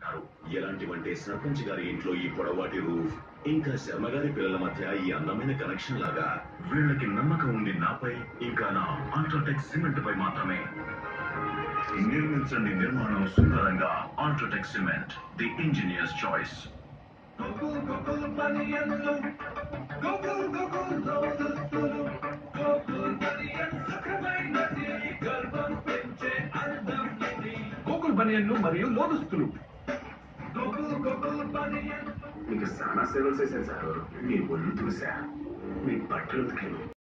ఎలాంటివంటే సర్పంచ్ గారి ఇంట్లో ఈ పొడవాటి రూఫ్ ఇంకా శర్మ గారి పిల్లల మధ్య ఈ అందమైన కనెక్షన్ లాగా వీళ్ళకి నమ్మకం ఉంది నాపై ఇంకా నా అల్ట్రాటెక్ సిమెంట్ పై మాత్రమే నిర్మించండి నిర్మాణం సుందరంగా UltraTech cement the engineer's choice Gokul బనియన్లు మరియు లోదుస్తులు మీకు చాలా సేవలు చేశాను సార్ మీ ఒళ్ళు చూసా మీ బట్టలు ఉతికాను